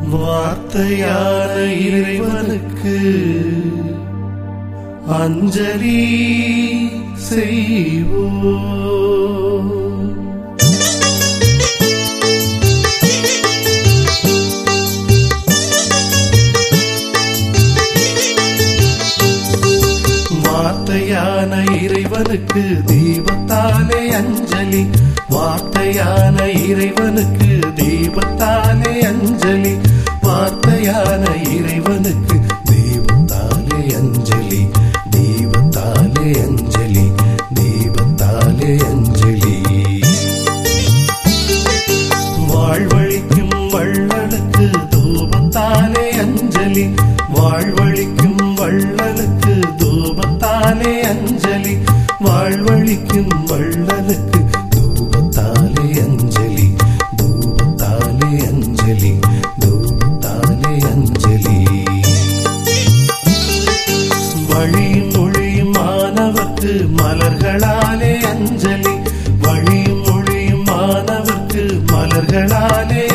வார்த்தையான இறைவனுக்கு அஞ்சலி செய்வோம் வார்த்தையான இறைவனுக்கு தீபத்தாலே அஞ்சலி வார்த்தையான இறைவனுக்கு தீபத்தாலே அஞ்சலி வார்த்தையான இறைவனுக்கு தீபத்தாலே அஞ்சலி தீபத்தாலே அஞ்சலி தீபத்தாலே அஞ்சலி வாழ்வழிக்கும் வள்ளலுக்கு தூபத்தாலே அஞ்சலி வாழ்வழிக்கும் வள்ளலுக்கு தூபத்தாலே அஞ்சலி வாழ்வழிக்கும் வள்ளலுக்கு தூபத்தாலே அஞ்சலி தூபத்தாலே அஞ்சலி தூபத்தாலே அஞ்சலி வழியும் மொழியும் மாணவர்க்கு மலர்களாலே அஞ்சலி வழியும் மொழியும் மாணவர்க்கு மலர்களாலே